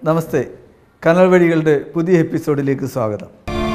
നമസ്തേ കനൽ വഴികളുടെ പുതിയ എപ്പിസോഡിലേക്ക് സ്വാഗതം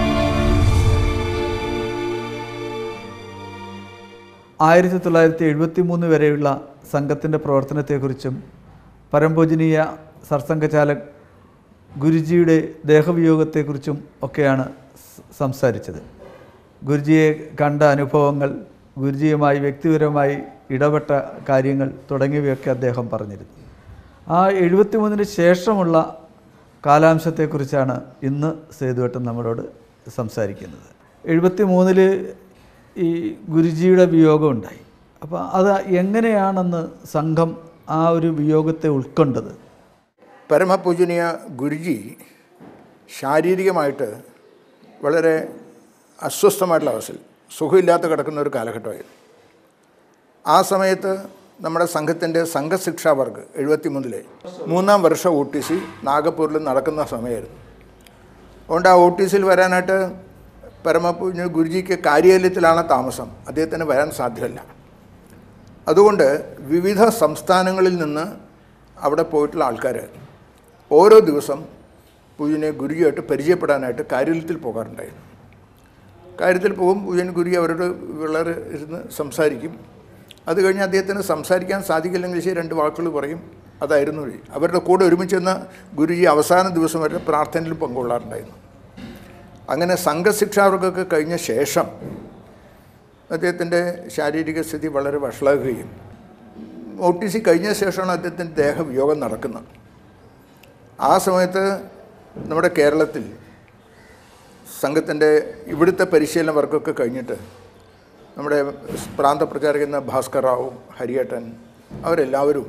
ആയിരത്തി തൊള്ളായിരത്തി എഴുപത്തി മൂന്ന് വരെയുള്ള സംഘത്തിൻ്റെ പ്രവർത്തനത്തെക്കുറിച്ചും പരംപൂജനീയ സർസംഘചാലക് ഗുരുജിയുടെ ദേഹവിയോഗത്തെക്കുറിച്ചും ഒക്കെയാണ് സ് സംസാരിച്ചത് ഗുരുജിയെ കണ്ട അനുഭവങ്ങൾ ഗുരുജിയുമായി വ്യക്തിപരമായി ഇടപെട്ട കാര്യങ്ങൾ തുടങ്ങിയവയൊക്കെ അദ്ദേഹം പറഞ്ഞിരുന്നു ആ എഴുപത്തി മൂന്നിന് ശേഷമുള്ള കാലാംശത്തെക്കുറിച്ചാണ് ഇന്ന് സേതുവേട്ടൻ നമ്മളോട് സംസാരിക്കുന്നത് എഴുപത്തി മൂന്നിൽ ഈ ഗുരുജിയുടെ വിയോഗം ഉണ്ടായി അപ്പോൾ അത് എങ്ങനെയാണെന്ന് സംഘം ആ ഒരു വിയോഗത്തെ ഉൾക്കൊണ്ടത് പരമപൂജനീയ ഗുരുജി ശാരീരികമായിട്ട് വളരെ അസ്വസ്ഥമായിട്ടുള്ള അവസ്ഥയിൽ സുഖമില്ലാത്ത കിടക്കുന്ന ഒരു കാലഘട്ടമായിരുന്നു ആ സമയത്ത് നമ്മുടെ സംഘത്തിൻ്റെ സംഘശിക്ഷാ വർഗ് എഴുപത്തി മൂന്നിലെ മൂന്നാം വർഷ ഒ ടി സി നാഗപ്പൂരിൽ നടക്കുന്ന സമയമായിരുന്നു അതുകൊണ്ട് ആ ഒ ടി സിയിൽ വരാനായിട്ട് പരമപൂജ ഗുരുജിക്ക് കാര്യാലയത്തിലാണ് താമസം അദ്ദേഹത്തിന് വരാൻ സാധ്യമല്ല അതുകൊണ്ട് വിവിധ സംസ്ഥാനങ്ങളിൽ നിന്ന് അവിടെ പോയിട്ടുള്ള ആൾക്കാർ ഓരോ ദിവസം പൂജനെ ഗുരുജിയായിട്ട് പരിചയപ്പെടാനായിട്ട് കാര്യത്തിൽ പോകാറുണ്ടായിരുന്നു കാര്യത്തിൽ പോകും പൂജൻ ഗുരുജി അവരോട് വളരെ ഇരുന്ന് സംസാരിക്കും അത് കഴിഞ്ഞ് അദ്ദേഹത്തിന് സംസാരിക്കാൻ സാധിക്കില്ലെങ്കിൽ ശരി രണ്ട് വാക്കുകൾ പറയും അതായിരുന്നു വഴി അവരുടെ കൂടെ ഒരുമിച്ച് നിന്ന് ഗുരുജി അവസാന ദിവസം വരെ പ്രാർത്ഥനയിൽ പങ്കുകൊള്ളാറുണ്ടായിരുന്നു അങ്ങനെ സംഘശിക്ഷാവർഗമൊക്കെ കഴിഞ്ഞ ശേഷം അദ്ദേഹത്തിൻ്റെ ശാരീരിക സ്ഥിതി വളരെ വഷളാകുകയും ഒ ടി സി കഴിഞ്ഞ ശേഷമാണ് അദ്ദേഹത്തിൻ്റെ ദേഹവിയോഗം നടക്കുന്നത് ആ സമയത്ത് നമ്മുടെ കേരളത്തിൽ സംഘത്തിൻ്റെ ഇവിടുത്തെ പരിശീലന വർക്കൊക്കെ കഴിഞ്ഞിട്ട് നമ്മുടെ പ്രാന്ത പ്രചാരകന്ന ഭാസ്കർ റാവു ഹരിയേട്ടൻ അവരെല്ലാവരും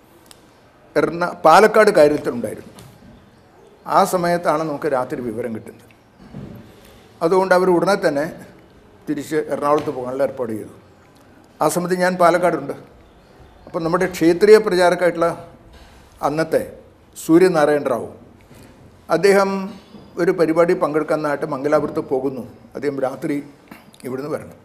എറണ പാലക്കാട് കാര്യത്തിലുണ്ടായിരുന്നു ആ സമയത്താണ് നമുക്ക് രാത്രി വിവരം കിട്ടുന്നത് അതുകൊണ്ട് അവർ ഉടനെ തന്നെ തിരിച്ച് എറണാകുളത്ത് പോകാനുള്ള ഏർപ്പാട് ചെയ്തു ആ സമയത്ത് ഞാൻ പാലക്കാടുണ്ട് അപ്പം നമ്മുടെ ക്ഷേത്രീയ പ്രചാരക്കായിട്ടുള്ള അന്നത്തെ സൂര്യനാരായണ റാവു അദ്ദേഹം ഒരു പരിപാടി പങ്കെടുക്കാനായിട്ട് മംഗലാപുരത്ത് പോകുന്നു അദ്ദേഹം രാത്രി ഇവിടുന്ന് വരണം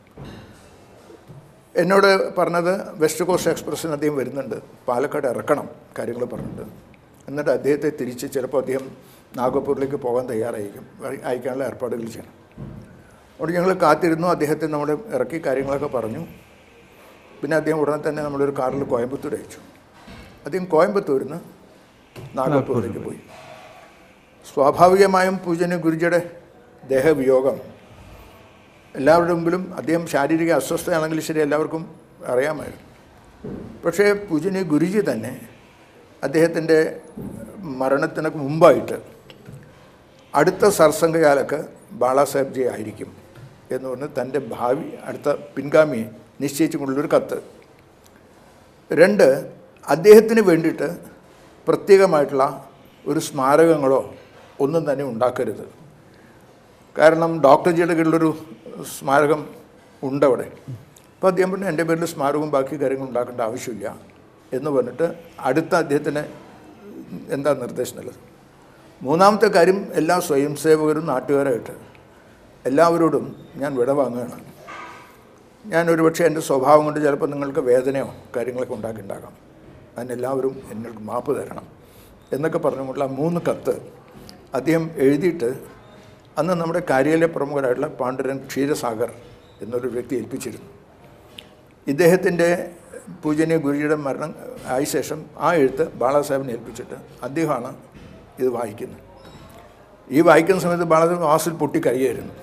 എന്നോട് പറഞ്ഞത് വെസ്റ്റ് കോസ്റ്റ് എക്സ്പ്രസ്സിന് അദ്ദേഹം വരുന്നുണ്ട് പാലക്കാട് ഇറക്കണം കാര്യങ്ങൾ പറഞ്ഞിട്ട് എന്നിട്ട് അദ്ദേഹത്തെ തിരിച്ച് ചിലപ്പോൾ അദ്ദേഹം നാഗപ്പൂരിലേക്ക് പോകാൻ തയ്യാറായിരിക്കും അയക്കാനുള്ള ഏർപ്പാടുകൾ ചെയ്യണം അതുകൊണ്ട് ഞങ്ങൾ കാത്തിരുന്നു അദ്ദേഹത്തെ നമ്മൾ ഇറക്കി കാര്യങ്ങളൊക്കെ പറഞ്ഞു പിന്നെ അദ്ദേഹം ഉടനെ തന്നെ നമ്മളൊരു കാറിൽ കോയമ്പത്തൂർ അയച്ചു അദ്ദേഹം കോയമ്പത്തൂരിൽ നിന്ന് നാഗപ്പൂരിലേക്ക് പോയി സ്വാഭാവികമായും പൂജന ഗുരുജിയുടെ ദേഹവിയോഗം എല്ലാവരുടെ മുമ്പിലും അദ്ദേഹം ശാരീരിക അസ്വസ്ഥയാണെങ്കിൽ ശരി എല്ലാവർക്കും അറിയാമായിരുന്നു പക്ഷേ പൂജന ഗുരുജി തന്നെ അദ്ദേഹത്തിൻ്റെ മരണത്തിന് മുമ്പായിട്ട് അടുത്ത സർസംഘകാലക്ക് ബാളാസാഹേബ്ജി ആയിരിക്കും എന്ന് പറഞ്ഞ് തൻ്റെ ഭാവി അടുത്ത പിൻഗാമിയെ നിശ്ചയിച്ചുകൊണ്ടുള്ളൊരു കത്ത് രണ്ട് അദ്ദേഹത്തിന് വേണ്ടിയിട്ട് പ്രത്യേകമായിട്ടുള്ള ഒരു സ്മാരകങ്ങളോ ഒന്നും തന്നെ ഉണ്ടാക്കരുത് കാരണം ഡോക്ടർ ജിയുടെ കീഴിലൊരു സ്മാരകം ഉണ്ട് അവിടെ അപ്പോൾ അദ്ദേഹം പറഞ്ഞു എൻ്റെ പേരിൽ സ്മാരകവും ബാക്കി കാര്യങ്ങളും ഉണ്ടാക്കേണ്ട ആവശ്യമില്ല എന്ന് പറഞ്ഞിട്ട് അടുത്ത അദ്ദേഹത്തിന് എന്താ നിർദ്ദേശം നല്ലത് മൂന്നാമത്തെ കാര്യം എല്ലാ സ്വയം സേവകരും നാട്ടുകാരായിട്ട് എല്ലാവരോടും ഞാൻ വിട വാങ്ങുകയാണ് ഞാൻ ഒരുപക്ഷെ എൻ്റെ സ്വഭാവം കൊണ്ട് ചിലപ്പോൾ നിങ്ങൾക്ക് വേദനയോ കാര്യങ്ങളൊക്കെ ഉണ്ടാക്കിയിട്ടുണ്ടാകാം അതിനെല്ലാവരും എന്നൾക്ക് മാപ്പ് തരണം എന്നൊക്കെ പറഞ്ഞുകൊണ്ടുള്ള ആ മൂന്ന് കത്ത് അദ്ദേഹം എഴുതിയിട്ട് അന്ന് നമ്മുടെ കാര്യാലയ പ്രമുഖരായിട്ടുള്ള പാണ്ഡുരൻ ക്ഷീരസാഗർ എന്നൊരു വ്യക്തി ഏൽപ്പിച്ചിരുന്നു ഇദ്ദേഹത്തിൻ്റെ പൂജനീയ ഗുരുജിയുടെ മരണം ആയ ശേഷം ആ എഴുത്ത് ബാളാസാഹിബിനെ ഏൽപ്പിച്ചിട്ട് അദ്ദേഹമാണ് ഇത് വായിക്കുന്നത് ഈ വായിക്കുന്ന സമയത്ത് ബാളാസാഹിബ് വാസിൽ പൊട്ടിക്കരയായിരുന്നു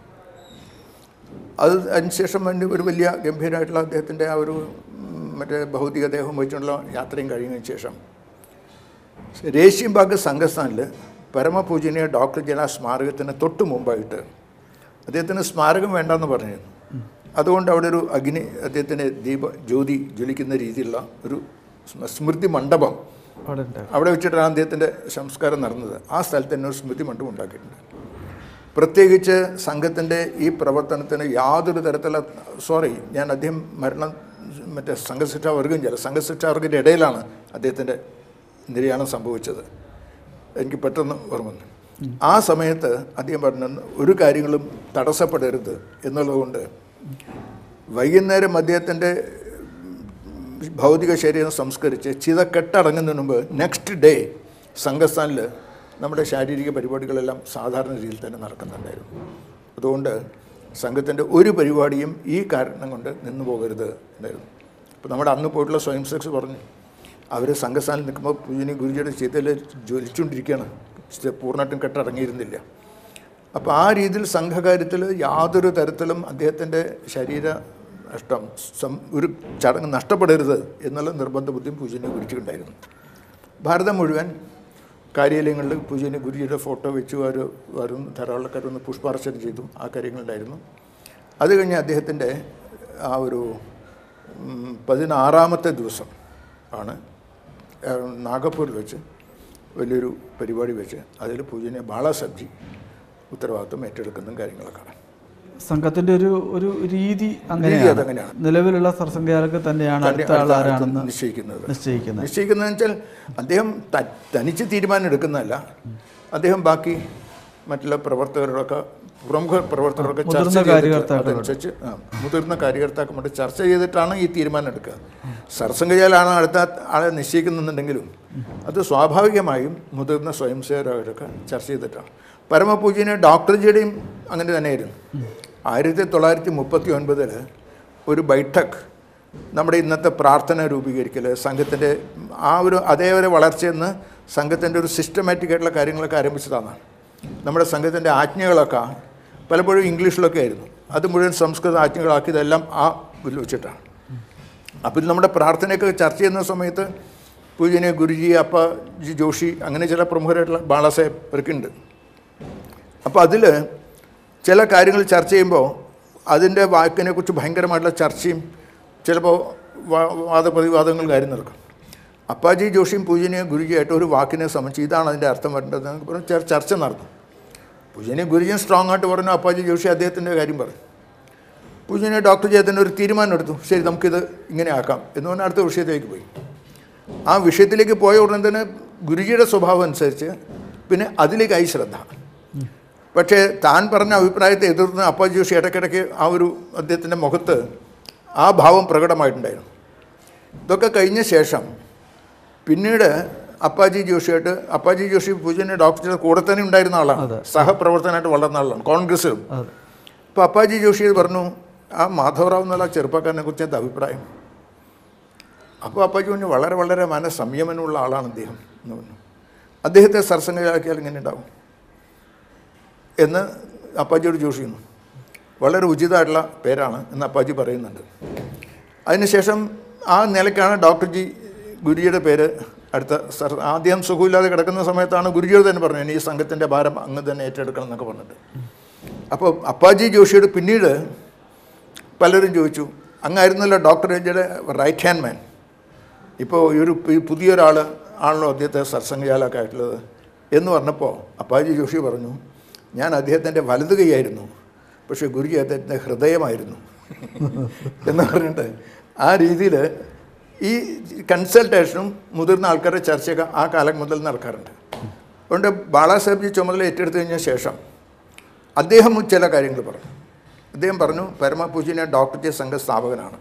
അത് അതിനുശേഷം അതിൻ്റെ ഒരു വലിയ ഗംഭീരമായിട്ടുള്ള അദ്ദേഹത്തിൻ്റെ ആ ഒരു മറ്റേ ഭൗതിക ദേഹം വെച്ചുള്ള യാത്രയും കഴിഞ്ഞതിന് ശേഷം രേഷ്യംബാഗ് സംഘസ്ഥാനിൽ പരമപൂജനീയ ഡോക്ടർ ജന സ്മാരകത്തിന് തൊട്ട് മുമ്പായിട്ട് അദ്ദേഹത്തിന് സ്മാരകം വേണ്ടെന്ന് പറഞ്ഞിരുന്നു അതുകൊണ്ട് അവിടെ ഒരു അഗ്നി അദ്ദേഹത്തിന് ദീപ ജ്യോതി ജ്വലിക്കുന്ന രീതിയിലുള്ള ഒരു സ്മൃതി മണ്ഡപം അവിടെ ഉണ്ടാകും അവിടെ വെച്ചിട്ടാണ് അദ്ദേഹത്തിൻ്റെ സംസ്കാരം നടന്നത് ആ സ്ഥലത്ത് തന്നെ ഒരു സ്മൃതി മണ്ഡപം ഉണ്ടാക്കിയിട്ടുണ്ട് പ്രത്യേകിച്ച് സംഘത്തിൻ്റെ ഈ പ്രവർത്തനത്തിന് യാതൊരു തരത്തിലുള്ള സോറി ഞാൻ അദ്ദേഹം മരണം മറ്റേ സംഘശിക്ഷാ വർഗം ചില സംഘശിക്ഷാ വർഗത്തിൻ്റെ ഇടയിലാണ് അദ്ദേഹത്തിൻ്റെ നിര്യാണം സംഭവിച്ചത് എനിക്ക് പെട്ടെന്ന് ഓർമ്മ വന്നു ആ സമയത്ത് അദ്ദേഹം പറഞ്ഞ ഒരു കാര്യങ്ങളും തടസ്സപ്പെടരുത് എന്നുള്ളതുകൊണ്ട് വൈകുന്നേരം അദ്ദേഹത്തിൻ്റെ ഭൗതിക ശരീരം സംസ്കരിച്ച് ചിത കെട്ടടങ്ങുന്നതിന് മുമ്പ് നെക്സ്റ്റ് ഡേ സംഘസ്ഥാനിൽ നമ്മുടെ ശാരീരിക പരിപാടികളെല്ലാം സാധാരണ രീതിയിൽ തന്നെ നടക്കുന്നുണ്ടായിരുന്നു അതുകൊണ്ട് സംഘത്തിൻ്റെ ഒരു പരിപാടിയും ഈ കാരണം കൊണ്ട് നിന്നു പോകരുത് എന്നായിരുന്നു അപ്പോൾ നമ്മുടെ അന്ന് പോയിട്ടുള്ള സ്വയം സെക്സ് പറഞ്ഞു അവർ സംഘസ്ഥാനിൽ നിൽക്കുമ്പോൾ പൂജനി ഗുരുജിയുടെ ചീത്തയിൽ ജ്വലിച്ചുകൊണ്ടിരിക്കുകയാണ് ചെ- പൂർണ്ണമായിട്ടും കെട്ടിറങ്ങിയിരുന്നില്ല അപ്പോൾ ആ രീതിയിൽ സംഘകാര്യത്തിൽ യാതൊരു തരത്തിലും അദ്ദേഹത്തിൻ്റെ ശരീര നഷ്ടം സം- ഒരു ചടങ്ങ് നഷ്ടപ്പെടരുത് എന്നുള്ള നിർബന്ധ ബുദ്ധിയും പൂജനെ കുറിച്ചിട്ടുണ്ടായിരുന്നു ഭാരതം മുഴുവൻ കാര്യാലയങ്ങളിൽ പൂജനെ ഗുരുജിയുടെ ഫോട്ടോ വെച്ചു അവർ വരും ധാരാളം ആൾക്കാർ വന്ന് പുഷ്പാർച്ചന ചെയ്തു ആ കാര്യങ്ങളുണ്ടായിരുന്നു അത് കഴിഞ്ഞ് അദ്ദേഹത്തിൻ്റെ ആ ഒരു ഉം, പതിനാറാമത്തെ ദിവസം ആണ് ആ, നാഗപ്പൂരിൽ വെച്ച് വലിയൊരു പരിപാടി വെച്ച് അതിൽ പൂജനെ ബാള സബ്ജി ഉത്തരവാദിത്വം ഏറ്റെടുക്കുന്നതും കാര്യങ്ങളൊക്കെ സംഘത്തിന്റെ ഒരു ഒരു രീതി രീതി അങ്ങനെയാണ് അതങ്ങനെയാണ്. നിലവിലുള്ള സർസംഘചാലക തന്നെയാണ് അടുത്ത ആൾ ആരാണെന്ന് നിശ്ചയിക്കുന്നത് നിശ്ചയിക്കുന്നത് നിശ്ചയിക്കുന്നതെന്ന് വെച്ചാൽ അദ്ദേഹം ത- തനിച്ച് തീരുമാനം എടുക്കുന്നതല്ല അദ്ദേഹം ബാക്കി മറ്റുള്ള പ്രവർത്തകരോടൊക്കെ പ്രമുഖ പ്രവർത്തകരൊക്കെ ചർച്ച മുതിർന്ന ചെയ്തിട്ട് കാര്യകർത്താക്കളോട്. അതനുസരിച്ച് ആ, മുതിർന്ന കാര്യകർത്താക്കളുമായിട്ട് ചർച്ച ചെയ്തിട്ടാണ് ഈ തീരുമാനം എടുക്കുക സർസംഘചാലാണ് അടുത്ത ആളെ നിശ്ചയിക്കുന്നുണ്ടെങ്കിലും അത് സ്വാഭാവികമായും മുതിർന്ന സ്വയംസേവകരൊക്കെ ചർച്ച ചെയ്തിട്ടാണ് പരമപൂജനെ ഡോക്ടർ ജിയുടെയും അങ്ങനെ തന്നെയായിരുന്നു ആയിരത്തി തൊള്ളായിരത്തി മുപ്പത്തി ഒൻപതിൽ ഒരു ബൈഠക് നമ്മുടെ ഇന്നത്തെ പ്രാർത്ഥന രൂപീകരിക്കൽ സംഘത്തിൻ്റെ ആ ഒരു അതേ ഒരു വളർച്ചയെന്ന് സംഘത്തിൻ്റെ ഒരു സിസ്റ്റമാറ്റിക് ആയിട്ടുള്ള കാര്യങ്ങളൊക്കെ ആരംഭിച്ചതാണ് നമ്മുടെ സംഘത്തിൻ്റെ ആജ്ഞകളൊക്കെ പലപ്പോഴും ഇംഗ്ലീഷിലൊക്കെ ആയിരുന്നു അത് മുഴുവൻ സംസ്കൃത ആജ്ഞകളാക്കിയതെല്ലാം ആ ഇതിൽ വെച്ചിട്ടാണ് അപ്പോൾ ഇത് നമ്മുടെ പ്രാർത്ഥനയൊക്കെ ചർച്ച ചെയ്യുന്ന സമയത്ത് പൂജനീയ ഗുരുജി അപ്പ ജി ജോഷി അങ്ങനെ ചില പ്രമുഖരായിട്ടുള്ള ബാളാസാഹേബ് ഒക്കെ ഉണ്ട് അപ്പോൾ അതിൽ ചില കാര്യങ്ങൾ ചർച്ച ചെയ്യുമ്പോൾ അതിൻ്റെ വാക്കിനെക്കുറിച്ച് ഭയങ്കരമായിട്ടുള്ള ചർച്ചയും ചിലപ്പോൾ വാ- വാദപ്രതിവാദങ്ങൾ കാര്യം നടക്കും അപ്പാജി ജോഷിയും പൂജനീയ ഗുരുജിയായിട്ട് ഒരു വാക്കിനെ സംബന്ധിച്ച് ഇതാണ് അതിൻ്റെ അർത്ഥം വരേണ്ടത് എന്നൊക്കെ പറഞ്ഞ് ചർ- ചർച്ച നടന്നു പൂജനീയ ഗുരുജിയും സ്ട്രോങ് ആയിട്ട് പറഞ്ഞു അപ്പാജി ജോഷി അദ്ദേഹത്തിൻ്റെ കാര്യം പറഞ്ഞു പൂജനീയ ഡോക്ടർ ജയത്തിൻ്റെ ഒരു തീരുമാനം എടുത്തു ശരി നമുക്കിത് ഇങ്ങനെ ആക്കാം എന്ന് പറഞ്ഞാൽ അടുത്ത വിഷയത്തിലേക്ക് പോയി ആ വിഷയത്തിലേക്ക് പോയ ഉടനെ തന്നെ ഗുരുജിയുടെ സ്വഭാവം അനുസരിച്ച് പിന്നെ അതിലേക്കായി ശ്രദ്ധ പക്ഷേ താൻ പറഞ്ഞ അഭിപ്രായത്തെ എതിർന്ന് അപ്പാജി ജോഷി ഇടയ്ക്കിടയ്ക്ക് ആ ഒരു അദ്ദേഹത്തിൻ്റെ മുഖത്ത് ആ ഭാവം പ്രകടമായിട്ടുണ്ടായിരുന്നു ഇതൊക്കെ കഴിഞ്ഞ ശേഷം പിന്നീട് അപ്പാജി ജോഷിയായിട്ട് അപ്പാജി ജോഷി പൂജന ഡോക്ടറുടെ കൂടെ തന്നെ ഉണ്ടായിരുന്ന ആളാണ് അതെ. സഹപ്രവർത്തനമായിട്ട് വളർന്ന ആളാണ് കോൺഗ്രസ്സിലും അതെ അപ്പോൾ അപ്പാജി ജോഷി പറഞ്ഞു ആ മാധവറാവ് എന്നുള്ള ചെറുപ്പക്കാരനെ കുറിച്ച് എന്താ അഭിപ്രായം അപ്പോൾ അപ്പാജി പറഞ്ഞു വളരെ വളരെ മനസംയമനമുള്ള ആളാണ് അദ്ദേഹം എന്ന് പറഞ്ഞു അദ്ദേഹത്തെ സർസംഘയാക്കിയാൽ ഇങ്ങനെ ഉണ്ടാവും എന്ന് അപ്പാജിയോട് ചോദിക്കുന്നു വളരെ ഉചിതമായിട്ടുള്ള പേരാണ് എന്ന് അപ്പാജി പറയുന്നുണ്ട് അതിനുശേഷം ആ നിലയ്ക്കാണ് ഡോക്ടർ ജി ഗുരുജിയുടെ പേര് അടുത്ത സർ ആദ്യം സുഖമില്ലാതെ കിടക്കുന്ന സമയത്താണ് ഗുരുജിയോട് തന്നെ പറഞ്ഞു "ഇനി ഈ സംഘത്തിൻ്റെ ഭാരം അങ്ങ് തന്നെ ഏറ്റെടുക്കണം എന്നൊക്കെ പറഞ്ഞിട്ട് അപ്പോൾ അപ്പാജി ജോഷിയോട് പിന്നീട് പലരും ചോദിച്ചു അങ്ങായിരുന്നല്ലോ ഡോക്ടർ രഞ്ജയുടെ റൈറ്റ് ഹാൻഡ് മാൻ ഇപ്പോൾ ഈ ഒരു ഈ പുതിയൊരാൾ ആണല്ലോ അദ്ദേഹത്തെ സത്സംഗജാലൊക്കെ ആയിട്ടുള്ളത് എന്ന് പറഞ്ഞപ്പോൾ അപ്പാജി ജോഷി പറഞ്ഞു ഞാൻ അദ്ദേഹത്തിൻ്റെ വലത് കൈയായിരുന്നു പക്ഷേ ഗുരുജി അദ്ദേഹത്തിൻ്റെ ഹൃദയമായിരുന്നു എന്ന് പറഞ്ഞിട്ട് ആ രീതിയിൽ ഈ കൺസൾട്ടേഷനും മുതിർന്ന ആൾക്കാരുടെ ചർച്ചയൊക്കെ ആ കാലം മുതൽ നടക്കാറുണ്ട് അതുകൊണ്ട് ബാളാസാഹേബ്ജി ചുമതല ഏറ്റെടുത്തു കഴിഞ്ഞ ശേഷം അദ്ദേഹം ചില കാര്യങ്ങൾ പറഞ്ഞു അദ്ദേഹം പറഞ്ഞു പരമപൂജന ഡോക്ടർ ജെ സംഘ സ്ഥാപകനാണ്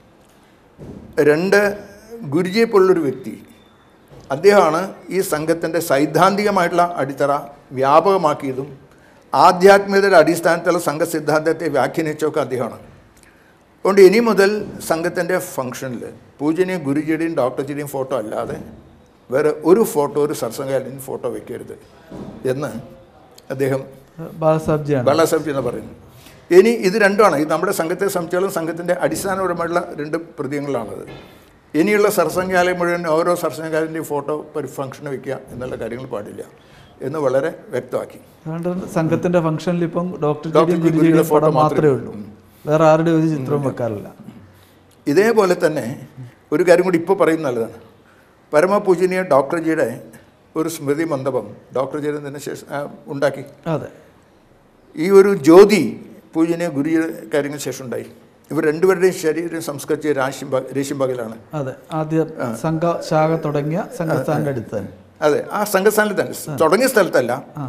രണ്ട് ഗുരുജിയെ പോലുള്ളൊരു വ്യക്തി അദ്ദേഹമാണ് ഈ സംഘത്തിൻ്റെ സൈദ്ധാന്തികമായിട്ടുള്ള അടിത്തറ വ്യാപകമാക്കിയതും ആധ്യാത്മികതയുടെ അടിസ്ഥാനത്തിലുള്ള സംഘ സിദ്ധാന്തത്തെ വ്യാഖ്യാനിച്ചൊക്കെ അദ്ദേഹമാണ് അതുകൊണ്ട് ഇനി മുതൽ സംഘത്തിൻ്റെ ഫംഗ്ഷനിൽ പൂജനീയ ഗുരുജിയുടെയും ഡോക്ടർജിയുടെയും ഫോട്ടോ അല്ലാതെ വേറെ ഒരു ഫോട്ടോ ഒരു സത്സംഗാലിൻ്റെയും ഫോട്ടോ വെക്കരുത് എന്ന് അദ്ദേഹം ബാലസാബ്ജിയാണ് ബാലാസാഹിബ് എന്ന് പറയുന്നു ഇനി ഇത് രണ്ടുമാണ് ഇത് നമ്മുടെ സംഘത്തെ സംബന്ധിച്ചാലും സംഘത്തിൻ്റെ അടിസ്ഥാനപരമായിട്ടുള്ള രണ്ട് പ്രതീകങ്ങളാണത് ഇനിയുള്ള സർസംഘാലയം മുഴുവൻ ഓരോ സർസംഘാലിൻ്റെയും ഫോട്ടോ ഒരു ഫംഗ്ഷന് വെക്കുക എന്നുള്ള കാര്യങ്ങൾ പാടില്ല എന്ന് വളരെ വ്യക്തമാക്കി അതുകൊണ്ട് സംഘത്തിന്റെ ഫംഗ്ഷനിൽ ഇപ്പം ഡോക്ടർ ഡോക്ടർ ജിയുടെയും ഗുരുജിയുടെ ഗുരുജിയുടെയും ഫോട്ടോ പടം മാത്രമേ മാത്രമേ ഉള്ളൂ വേറെ ആരുടെ ഒരു ചിത്രവും വെക്കാറില്ല ഇതേപോലെ തന്നെ ഒരു കാര്യം കൂടി ഇപ്പോൾ പറയുന്നത് നല്ലതാണ് പരമപൂജനീയ ഡോക്ടർ ജിയുടെ ഒരു സ്മൃതി മണ്ഡപം ഡോക്ടർ ജിയുടെ തന്നെ ശേഷം ആ, ഉണ്ടാക്കി അതെ ഈ ഒരു ജ്യോതി പൂജനീയ ഗുരുജിയുടെ കാര്യങ്ങൾക്ക് ശേഷം ഉണ്ടായി ഇവർ രണ്ടുപേരുടെയും ശരീരം സംസ്കരിച്ച രാശിംബ രേശിംബകലാണ് അതെ ആദ്യം സംഘ ശാഖ തുടങ്ങിയ സംഘസ്ഥാന്റെ അടുത്ത് തന്നെ അതെ ആ സംഘസ്ഥാനത്തിൽ തന്നെ തുടങ്ങിയ സ്ഥലത്തല്ല ആ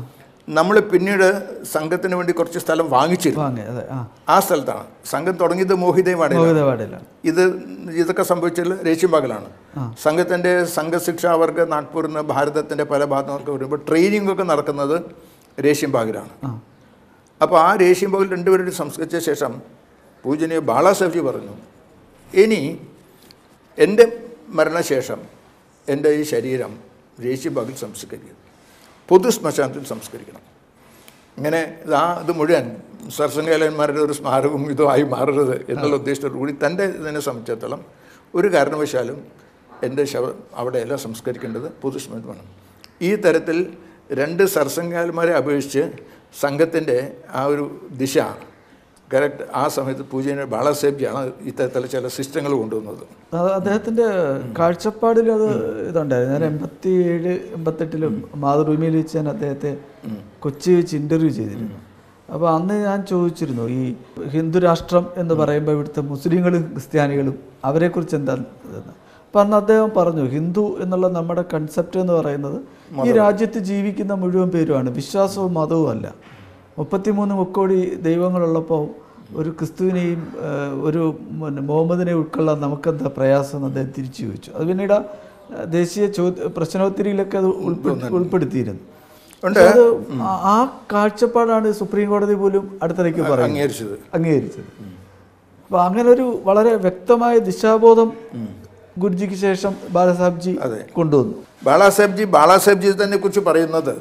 നമ്മൾ പിന്നീട് സംഘത്തിന് വേണ്ടി കുറച്ച് സ്ഥലം വാങ്ങിച്ചിരുന്നു വാങ്ങി അതെ ആ ആ സ്ഥലത്താണ് സംഘം തുടങ്ങിയത് മോഹിതയുമാണ് മോഹിതവാടിലാണ് ഇത് ഇതൊക്കെ സംഭവിച്ചത് രേഷ്യംബാഗിലാണ് സംഘത്തിൻ്റെ സംഘശിക്ഷാവർഗ നാഗ്പൂരിൽ ഭാരതത്തിൻ്റെ പല ഭാഗങ്ങൾക്ക് വരുമ്പോൾ ട്രെയിനിങ് ഒക്കെ നടക്കുന്നത് രേഷ്യംബാഗിലാണ് ആ അപ്പോൾ ആ രേഷ്യംബാഗിൽ രണ്ടുപേരുടെ സംസ്കരിച്ച ശേഷം പൂജനീയ ബാളാസഫി പറഞ്ഞു ഇനി എൻ്റെ മരണശേഷം എൻ്റെ ഈ ശരീരം രേഷ്യംബാഗിൽ സംസ്കരിക്കും പൊതു ശ്മശാനത്തിൽ സംസ്കരിക്കണം ഇങ്ങനെ ആ ഇത് മുഴുവൻ സർസംഘാലയന്മാരുടെ ഒരു സ്മാരകവും ഇതുമായി മാറരുത് എന്നുള്ള ഉദ്ദേശത്തോടു കൂടി തൻ്റെ ഇതിനെ സംബന്ധിച്ചിടത്തോളം ഒരു കാരണവശാലും എൻ്റെ ശവം അവിടെയല്ല സംസ്കരിക്കേണ്ടത് പൊതുശ്മരണം ഈ തരത്തിൽ രണ്ട് സർസംഘാലന്മാരെ അപേക്ഷിച്ച് സംഘത്തിൻ്റെ ആ ഒരു ദിശ കറക്റ്റ് ആ സമയത്ത് പൂജന ബാളാസേബ്ജിയാണ് ഇത്തരത്തിലുള്ള ചില സിസ്റ്റങ്ങൾ കൊണ്ടുവന്നത് അത് അദ്ദേഹത്തിന്റെ കാഴ്ചപ്പാടിൽ അത് ഇതുണ്ടായിരുന്നു ഞാൻ എൺപത്തി ഏഴ് എൺപത്തെട്ടിലും മാതൃഭൂമിയിൽ വെച്ച് ഞാൻ അദ്ദേഹത്തെ കൊച്ചി വെച്ച് ഇന്റർവ്യൂ ചെയ്തിരുന്നു അപ്പോൾ അന്ന് ഞാൻ ചോദിച്ചിരുന്നു ഈ ഹിന്ദു രാഷ്ട്രം എന്ന് പറയുമ്പോൾ ഇവിടുത്തെ മുസ്ലിങ്ങളും ക്രിസ്ത്യാനികളും അവരെക്കുറിച്ച് എന്താ ഇതെന്ന് അപ്പം അന്ന് അദ്ദേഹം പറഞ്ഞു ഹിന്ദു എന്നുള്ള നമ്മുടെ കൺസെപ്റ്റ് എന്ന് പറയുന്നത് ഈ രാജ്യത്ത് ജീവിക്കുന്ന മുഴുവൻ പേരുമാണ് വിശ്വാസവും മതവും അല്ല മുപ്പത്തിമൂന്ന് മുക്കോടി ദൈവങ്ങളുള്ളപ്പോൾ ഒരു ക്രിസ്തുവിനെയും ഏഹ്, ഒരു പിന്നെ മുഹമ്മദിനെ ഉൾക്കൊള്ളാൻ നമുക്കെന്താ പ്രയാസം എന്ന് അദ്ദേഹം തിരിച്ചു ചോദിച്ചു അത് പിന്നീട് ആ, ദേശീയ ചോദ്യ പ്രശ്നോത്തരിയിലൊക്കെ അത് ഉൾപ്പെടുത്തി ഉൾപ്പെടുത്തിയിരുന്നു പക്ഷേ അത് ആ- ആ കാഴ്ചപ്പാടാണ് സുപ്രീം കോടതി പോലും അടുത്തിടയ്ക്ക് പറയുന്നത് അംഗീകരിച്ചത് അംഗീകരിച്ചത് അപ്പൊ അങ്ങനെ ഒരു വളരെ വ്യക്തമായ ദിശാബോധം ഗുരുജിക്ക് ശേഷം ബാലസാഹിബ്ജി അതെ. കൊണ്ടുവന്നു ബാളാസാഹേബ്ജി ബാളാസാഹേബ്ജി തന്നെ കുറിച്ച് പറയുന്നത്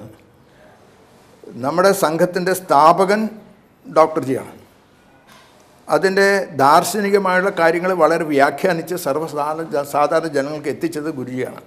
നമ്മുടെ സംഘത്തിൻ്റെ സ്ഥാപകൻ ഡോക്ടർ ജിയാണ് അതിൻ്റെ ദാർശനികമായുള്ള കാര്യങ്ങൾ വളരെ വ്യാഖ്യാനിച്ച് സർവ്വസാധാരണ ജ- സാധാരണ ജനങ്ങൾക്ക് എത്തിച്ചത് ഗുരുജിയാണ്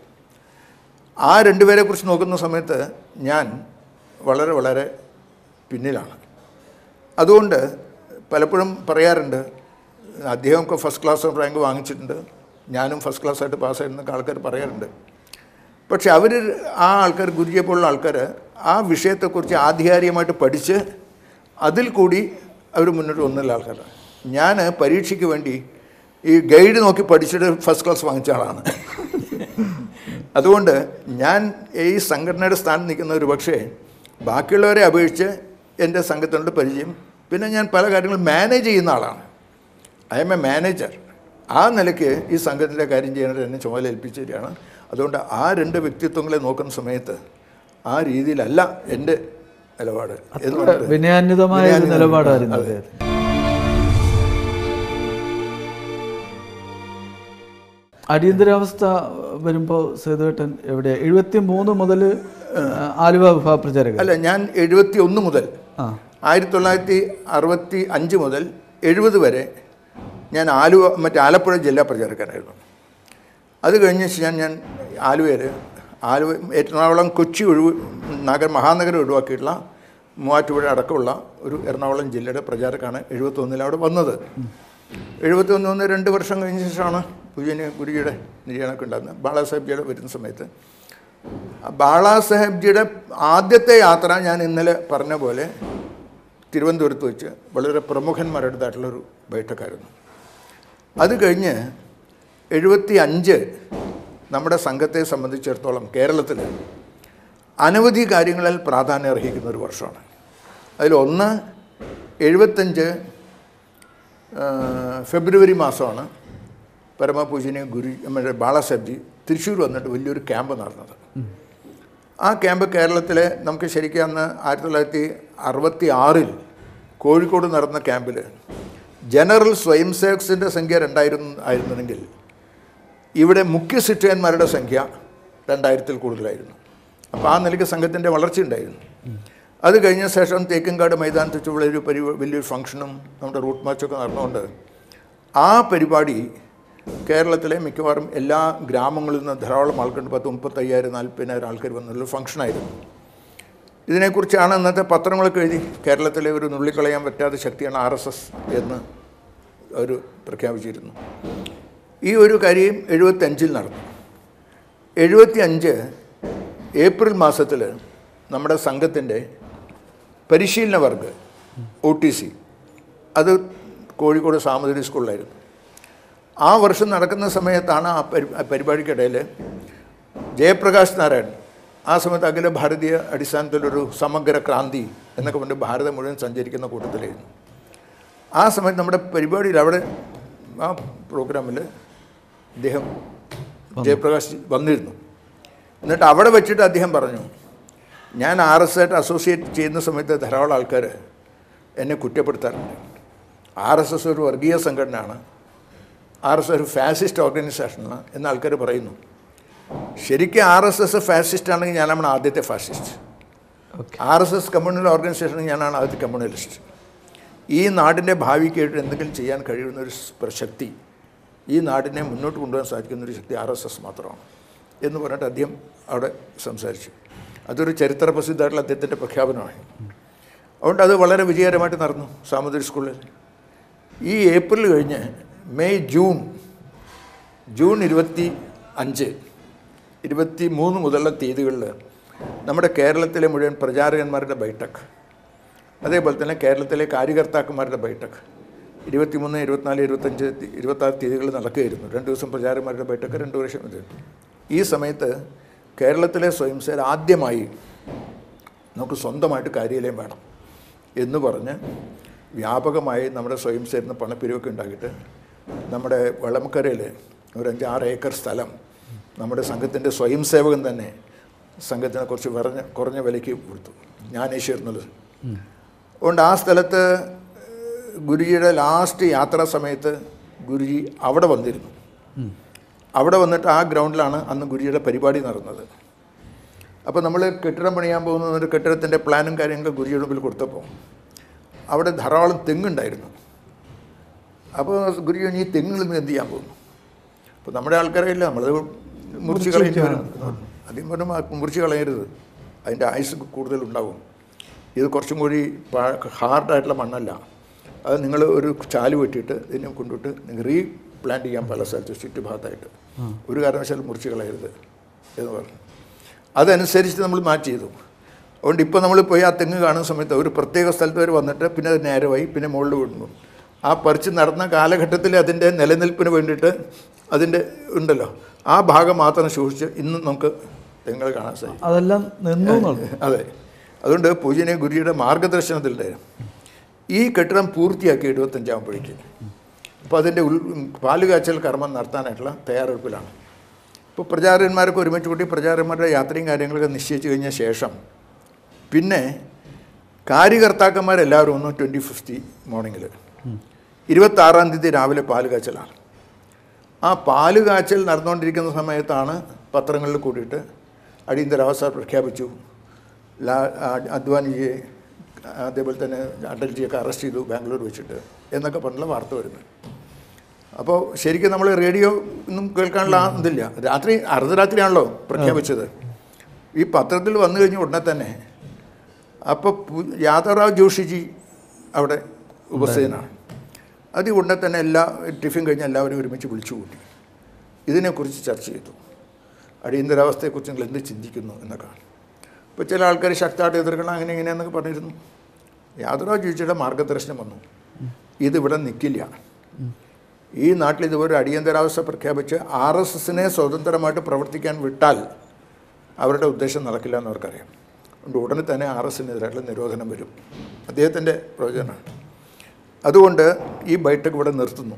ആ രണ്ടുപേരെ കുറിച്ച് നോക്കുന്ന സമയത്ത് ഞാൻ വളരെ വളരെ പിന്നിലാണ് അതുകൊണ്ട് പലപ്പോഴും പറയാറുണ്ട് അദ്ദേഹമൊക്കെ ഫസ്റ്റ് ക്ലാസ് റാങ്ക് വാങ്ങിച്ചിട്ടുണ്ട് ഞാനും ഫസ്റ്റ് ക്ലാസ് ആയിട്ട് പാസ്സായിരുന്നൊക്കെ ആൾക്കാർ പറയാറുണ്ട് പക്ഷെ അവർ ആ ആൾക്കാർ ഗുരുജിയെ പോലുള്ള ആൾക്കാർ ആ വിഷയത്തെക്കുറിച്ച് ആധികാരികമായിട്ട് പഠിച്ച് അതിൽ കൂടി അവർ മുന്നോട്ട് വന്നുള്ള ആൾക്കാരാണ് ഞാൻ പരീക്ഷയ്ക്ക് വേണ്ടി ഈ ഗൈഡ് നോക്കി പഠിച്ചിട്ട് ഫസ്റ്റ് ക്ലാസ് വാങ്ങിച്ച ആളാണ് അതുകൊണ്ട് ഞാൻ ഈ സംഘടനയുടെ സ്ഥാനം നിൽക്കുന്ന ഒരു പക്ഷേ ബാക്കിയുള്ളവരെ അപേക്ഷിച്ച് എൻ്റെ സംഘത്തിനോട് പരിചയം പിന്നെ ഞാൻ പല കാര്യങ്ങളും മാനേജ് ചെയ്യുന്ന ആളാണ് ഐ എം എ മാനേജർ ആ നിലയ്ക്ക് ഈ സംഘത്തിൻ്റെ കാര്യം ചെയ്യാനായിട്ട് എന്നെ ചുമതല ഏൽപ്പിച്ചു തരികയാണ് അതുകൊണ്ട് ആ രണ്ട് വ്യക്തിത്വങ്ങളെ നോക്കുന്ന സമയത്ത് ആ രീതിയിലല്ല എൻ്റെ നിലപാട് എന്ന് പറഞ്ഞിട്ട് വിനയാന്വിതമായ ഒരു വിനയാന്വിതം. നിലപാടായിരുന്നു അതെ. അദ്ദേഹത്തിന് അടിയന്തരാവസ്ഥ വരുമ്പോൾ സേതുവേട്ടൻ എവിടെ എഴുപത്തി മൂന്ന് മുതൽ ആലുവ വിഭാഗ പ്രചാരകൻ അല്ല ഞാൻ എഴുപത്തി ഒന്ന് മുതൽ ആ ആയിരത്തി തൊള്ളായിരത്തി അറുപത്തി അഞ്ച് മുതൽ എഴുപത് വരെ ഞാൻ ആലുവ മറ്റേ ആലപ്പുഴ ജില്ലാ പ്രചാരക്കാരായിരുന്നു അത് കഴിഞ്ഞ ശേഷം ഞാൻ ഞാൻ ആലുവയിൽ ആലുവ എറണാകുളം കൊച്ചി ഒഴിവ് നഗര മഹാനഗരം ഒഴിവാക്കിയിട്ടുള്ള മൂവാറ്റുപുഴ അടക്കമുള്ള ഒരു എറണാകുളം ജില്ലയുടെ പ്രചാരക്കാണ് എഴുപത്തൊന്നിൽ അവിടെ വന്നത് എഴുപത്തൊന്ന് ഒന്ന് രണ്ട് വർഷം കഴിഞ്ഞ ശേഷമാണ് പൂജന് ഗുരുജിയുടെ നിര്യാണമൊക്കെ ഉണ്ടാകുന്നത് ബാളാസാഹിബ്ജിയുടെ വരുന്ന സമയത്ത് ബാളാസാഹിബ്ജിയുടെ ആദ്യത്തെ യാത്ര ഞാൻ ഇന്നലെ പറഞ്ഞ പോലെ തിരുവനന്തപുരത്ത് വെച്ച് വളരെ പ്രമുഖന്മാരുടേതായിട്ടുള്ളൊരു ബൈഠക്കായിരുന്നു അത് കഴിഞ്ഞ് എഴുപത്തി അഞ്ച് നമ്മുടെ സംഘത്തെ സംബന്ധിച്ചിടത്തോളം കേരളത്തിൽ അനവധി കാര്യങ്ങളിൽ പ്രാധാന്യം അർഹിക്കുന്ന ഒരു വർഷമാണ് അതിലൊന്ന് എഴുപത്തഞ്ച് ആ, ഫെബ്രുവരി മാസമാണ് പരമപൂജനീയ ഗുരു നമ്മുടെ ബാളാസാബ്ജി തൃശ്ശൂർ വന്നിട്ട് വലിയൊരു ക്യാമ്പ് നടന്നത് ആ ക്യാമ്പ് കേരളത്തിലെ നമുക്ക് ശരിക്കും അന്ന് ആയിരത്തി തൊള്ളായിരത്തി അറുപത്തി ആറിൽ കോഴിക്കോട് നടന്ന ക്യാമ്പിൽ ജനറൽ സ്വയം സേവക്സിൻ്റെ സംഖ്യ രണ്ടായിരം ആയിരുന്നെങ്കിൽ ഇവിടെ മുഖ്യ ശിക്ഷകന്മാരുടെ സംഖ്യ രണ്ടായിരത്തിൽ കൂടുതലായിരുന്നു അപ്പോൾ ആ നിലയ്ക്ക് സംഘത്തിൻ്റെ വളർച്ചയുണ്ടായിരുന്നു അത് കഴിഞ്ഞ ശേഷം തേക്കങ്കാട് മൈതാനത്ത് വെച്ചുള്ള ഒരു പരി വലിയൊരു ഫംഗ്ഷനും നമ്മുടെ റൂട്ട് മാച്ചൊക്കെ നടന്നുകൊണ്ട് ആ പരിപാടി കേരളത്തിലെ മിക്കവാറും എല്ലാ ഗ്രാമങ്ങളിൽ നിന്ന് ധാരാളം ആൾക്കാർ പത്ത് മുപ്പത്തയ്യായിരം നാൽപ്പതിനായിരം ആൾക്കാർ വന്നുള്ള ഫംഗ്ഷനായിരുന്നു ഇതിനെക്കുറിച്ചാണ് ഇന്നത്തെ പത്രങ്ങളൊക്കെ എഴുതി കേരളത്തിലെ ഒരു നുള്ളിക്കളയാൻ പറ്റാത്ത ശക്തിയാണ് ആർ എസ് എസ് എന്ന് അവർ പ്രഖ്യാപിച്ചിരുന്നു ഈ ഒരു കാര്യം എഴുപത്തഞ്ചിൽ നടന്നു എഴുപത്തി അഞ്ച് ഏപ്രിൽ മാസത്തിൽ നമ്മുടെ സംഘത്തിൻ്റെ പരിശീലന വർഗ് ഒ ടി സി അത് കോഴിക്കോട് സാമൂതിരി സ്കൂളിലായിരുന്നു ആ വർഷം നടക്കുന്ന സമയത്താണ് ആ പരി ആ പരിപാടിക്കിടയിൽ ജയപ്രകാശ് നാരായൺ ആ സമയത്ത് അഖില ഭാരതീയ അടിസ്ഥാനത്തിലൊരു സമഗ്ര ക്രാന്തി എന്നൊക്കെ പറഞ്ഞ് ഭാരതം മുഴുവൻ സഞ്ചരിക്കുന്ന കൂട്ടത്തിലായിരുന്നു ആ സമയത്ത് നമ്മുടെ പരിപാടിയിൽ അവിടെ ആ പ്രോഗ്രാമിൽ അദ്ദേഹം ജയപ്രകാശ് വന്നിരുന്നു എന്നിട്ട് അവിടെ വെച്ചിട്ട് അദ്ദേഹം പറഞ്ഞു ഞാൻ ആർ എസ് ആയിട്ട് അസോസിയേറ്റ് ചെയ്യുന്ന സമയത്ത് ധാരാളം ആൾക്കാർ എന്നെ കുറ്റപ്പെടുത്താറുണ്ട് ആർ എസ് എസ് ഒരു വർഗീയ സംഘടനയാണ് ആർ എസ് ഒരു ഫാസിസ്റ്റ് ഓർഗനൈസേഷനാണ് എന്ന് ആൾക്കാർ പറയുന്നു ശരിക്കും ആർ എസ് എസ് ഫാസിസ്റ്റ് ആണെങ്കിൽ ഞാനാണ് ആദ്യത്തെ fascist okay R S S communal organisation ഞാനാണ് ആദ്യത്തെ കമ്മ്യൂണലിസ്റ്റ് ഈ നാടിൻ്റെ ഭാവിക്കായിട്ട് എന്തെങ്കിലും ചെയ്യാൻ കഴിയുന്ന ഒരു സ് ശക്തി ഈ നാടിനെ മുന്നോട്ട് കൊണ്ടുപോകാൻ സാധിക്കുന്ന ഒരു ശക്തി ആർ എസ് എസ് മാത്രമാണ് എന്ന് പറഞ്ഞിട്ട് അദ്ദേഹം അവിടെ സംസാരിച്ചു അതൊരു ചരിത്ര പ്രസിദ്ധമായിട്ടുള്ള അദ്ദേഹത്തിൻ്റെ പ്രഖ്യാപനമാണ് അതുകൊണ്ട് അത് വളരെ വിജയകരമായിട്ട് നടന്നു സാമുദ്രിക സ്കൂളിൽ ഈ ഏപ്രിൽ കഴിഞ്ഞ് മെയ് ജൂൺ ജൂൺ ഇരുപത്തി അഞ്ച് ഇരുപത്തി മൂന്ന് മുതലുള്ള തീയതികളിൽ നമ്മുടെ കേരളത്തിലെ മുഴുവൻ പ്രചാരകന്മാരുടെ ബൈഠക്ക് അതേപോലെ തന്നെ കേരളത്തിലെ കാര്യകർത്താക്കന്മാരുടെ ബൈഠക്ക് ഇരുപത്തിമൂന്ന് ഇരുപത്തിനാല് ഇരുപത്തഞ്ച് തി- ഇരുപത്താറ് തീയതികൾ നടക്കുകയായിരുന്നു രണ്ട് ദിവസം പ്രചാരകന്മാരുടെ ബൈഠക്ക് രണ്ട് വർഷം ഇത് ഈ സമയത്ത് കേരളത്തിലെ സ്വയംസേന ആദ്യമായി നമുക്ക് സ്വന്തമായിട്ട് കാര്യാലയം വേണം എന്ന് പറഞ്ഞ് വ്യാപകമായി നമ്മുടെ സ്വയംസേന പണപ്പിരിവൊക്കെ ഉണ്ടാക്കിയിട്ട് നമ്മുടെ വളമക്കരയിൽ ഒരു അഞ്ചാറ് ഏക്കർ സ്ഥലം നമ്മുടെ സംഘത്തിൻ്റെ സ്വയം സേവകൻ തന്നെ സംഘത്തിനെ കുറച്ച് കുറഞ്ഞ കുറഞ്ഞ വിലയ്ക്ക് കൊടുത്തു ജ്ഞാനേശ്വരുന്നത് അതുകൊണ്ട് ആ സ്ഥലത്ത് ഗുരുജിയുടെ ലാസ്റ്റ് യാത്രാ സമയത്ത് ഗുരുജി അവിടെ വന്നിരുന്നു അവിടെ വന്നിട്ട് ആ ഗ്രൗണ്ടിലാണ് അന്ന് ഗുരുജിയുടെ പരിപാടി നടന്നത് അപ്പോൾ നമ്മൾ കെട്ടിടം പണിയാൻ പോകുന്ന ഒരു കെട്ടിടത്തിൻ്റെ പ്ലാനും കാര്യങ്ങളൊക്കെ ഗുരുജിയുടെ മുമ്പിൽ കൊടുത്തപ്പോൾ അവിടെ ധാരാളം തെങ്ങുണ്ടായിരുന്നു അപ്പോൾ ഗുരുജി ഈ തെങ്ങിൽ നിന്ന് എന്ത് ചെയ്യാൻ പോകുന്നു അപ്പോൾ നമ്മുടെ ആൾക്കാരെയില്ല നമ്മളത് മുറിച്ച് കളയേണ്ടി വരും ആദ്യം പറഞ്ഞു "ആ, മുറിച്ച് കളയരുത് അതിൻ്റെ ആയുസ് കൂടുതലുണ്ടാവും ഇത് കുറച്ചും കൂടി ഹാർഡായിട്ടുള്ള മണ്ണല്ല അത് നിങ്ങൾ ഒരു ചാല് വെട്ടിയിട്ട് ഇതിനെ കൊണ്ടിട്ട് നിങ്ങൾ റീ പ്ലാന്റ് ചെയ്യാൻ പല സ്ഥലത്ത് ചുറ്റുഭാഗത്തായിട്ട് ഒരു കാരണവശാലും മുറിച്ച് കളയരുത് എന്ന് പറഞ്ഞു അതനുസരിച്ച് നമ്മൾ മാറ്റി ചെയ്തു അതുകൊണ്ട് ഇപ്പോൾ നമ്മൾ പോയി ആ തെങ്ങ് കാണുന്ന സമയത്ത് ഒരു പ്രത്യേക സ്ഥലത്ത് വരെ വന്നിട്ട് പിന്നെ അത് നേരമായി പിന്നെ മുകളിൽ വിടുന്നു ആ പറിച്ച് നടന്ന കാലഘട്ടത്തിൽ അതിൻ്റെ നിലനിൽപ്പിന് വേണ്ടിയിട്ട് അതിൻ്റെ ഉണ്ടല്ലോ ആ ഭാഗം മാത്രം സൂക്ഷിച്ച് ഇന്നും നമുക്ക് തെങ്ങൾ കാണാൻ സാധിക്കും അതെല്ലാം നിന്നു എന്നുള്ളത് അതെ അതുകൊണ്ട് പൂജനീയ ഗുരുജിയുടെ മാർഗദർശനത്തിലുണ്ട് ഈ കെട്ടിടം പൂർത്തിയാക്കി എഴുപത്തഞ്ചാകുമ്പോഴേക്ക് അപ്പോൾ അതിൻ്റെ ഉൾ പാലുകാച്ചൽ കർമ്മം നടത്താനായിട്ടുള്ള തയ്യാറെടുപ്പിലാണ് ഇപ്പോൾ പ്രചാരകന്മാരൊക്കെ ഒരുമിച്ച് കൂട്ടി പ്രചാരന്മാരുടെ യാത്രയും കാര്യങ്ങളൊക്കെ നിശ്ചയിച്ച് കഴിഞ്ഞ ശേഷം പിന്നെ കാര്യകർത്താക്കന്മാരെല്ലാവരും ഒന്ന് ട്വൻറ്റി ഫിഫ്റ്റി മോർണിംഗിൽ ഇരുപത്താറാം തീയതി രാവിലെ പാലുകാച്ചലാണ് ആ പാലുകാച്ചൽ നടന്നുകൊണ്ടിരിക്കുന്ന സമയത്താണ് പത്രങ്ങളിൽ കൂടിയിട്ട് അടിയന്തരാവസ്ഥ പ്രഖ്യാപിച്ചു ലാ ആ- അദ്വാനിജിയെ അതേപോലെ തന്നെ അടൽജിയൊക്കെ അറസ്റ്റ് ചെയ്തു ബാംഗ്ലൂർ വെച്ചിട്ട് എന്നൊക്കെ പറഞ്ഞുള്ള വാർത്ത വരുന്നത് അപ്പോൾ ശരിക്കും നമ്മൾ റേഡിയോ ഒന്നും കേൾക്കാനുള്ള ആ ഇതില്ല രാത്രി അർദ്ധരാത്രിയാണല്ലോ പ്രഖ്യാപിച്ചത് ഈ പത്രത്തിൽ വന്നു കഴിഞ്ഞ ഉടനെ തന്നെ അപ്പോൾ യാദവറാവ് ജോഷിജി അവിടെ ഉപസ്ഥിതനാണ് അത് ഉടനെ തന്നെ എല്ലാ ടിഫിൻ കഴിഞ്ഞ് എല്ലാവരും ഒരുമിച്ച് വിളിച്ചു കൂട്ടി ഇതിനെക്കുറിച്ച് ചർച്ച ചെയ്തു അടിയന്തരാവസ്ഥയെക്കുറിച്ച് നിങ്ങൾ എന്ത് ചിന്തിക്കുന്നു എന്നൊക്കെയാണ് ഇപ്പോൾ ചില ആൾക്കാർ ശക്തമായിട്ട് എതിർക്കണം അങ്ങനെ ഇങ്ങനെയെന്നൊക്കെ പറഞ്ഞിരുന്നു യാദവറാവ് ജോഷിയുടെ മാർഗദർശനം വന്നു ഇതിവിടെ നിൽക്കില്ല ഈ നാട്ടിൽ ഇതുപോലെ അടിയന്തരാവസ്ഥ പ്രഖ്യാപിച്ച് ആർ എസ് എസിനെ സ്വതന്ത്രമായിട്ട് പ്രവർത്തിക്കാൻ വിട്ടാൽ അവരുടെ ഉദ്ദേശം നടക്കില്ല എന്ന് അവർക്കറിയാം അതുകൊണ്ട് ഉടനെ തന്നെ ആർ എസിനെതിരായിട്ടുള്ള നിരോധനം വരും അദ്ദേഹത്തിൻ്റെ പ്രയോജനമാണ് അതുകൊണ്ട് ഈ ബൈഠക്ക് ഇവിടെ നിർത്തുന്നു